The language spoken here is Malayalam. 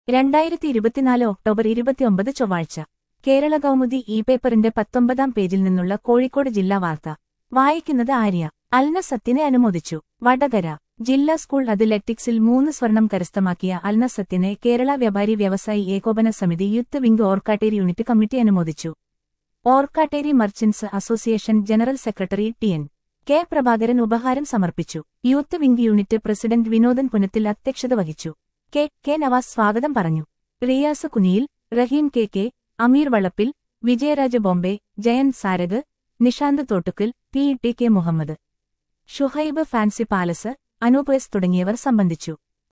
രണ്ടായിരത്തി ഇരുപത്തിനാല് ഒക്ടോബർ ഇരുപത്തിയൊമ്പത് ചൊവ്വാഴ്ച കേരള കൗമുദി ഇ പേപ്പറിന്റെ പത്തൊമ്പതാം പേജിൽ നിന്നുള്ള കോഴിക്കോട് ജില്ലാ വാർത്ത വായിക്കുന്നത് ആര്യ അൽനസത്തിനെ അനുമോദിച്ചു വടകര ജില്ലാ സ്കൂൾ അത്ലറ്റിക്സിൽ മൂന്ന് സ്വർണം കരസ്ഥമാക്കിയ അൽനസത്തിനെ കേരള വ്യാപാരി വ്യവസായി ഏകോപന സമിതി youth wing Orkkatteri unit committee അനുമോദിച്ചു Orkkatteri merchants association general secretary T N K Prabhakaran ഉപഹാരം സമർപ്പിച്ചു youth wing unit president Vinodan Punathil അധ്യക്ഷത വഹിച്ചു കെ കെ നവാസ് സ്വാഗതം പറഞ്ഞു Riyas Kuniyil Raheem K K Ameer Valappil Vijayaraja Bombay Jayan Sarag Nishanth Thottukkal P T K Muhammad Shuhaib fancy palace Anoop S തുടങ്ങിയവർ സംബന്ധിച്ചു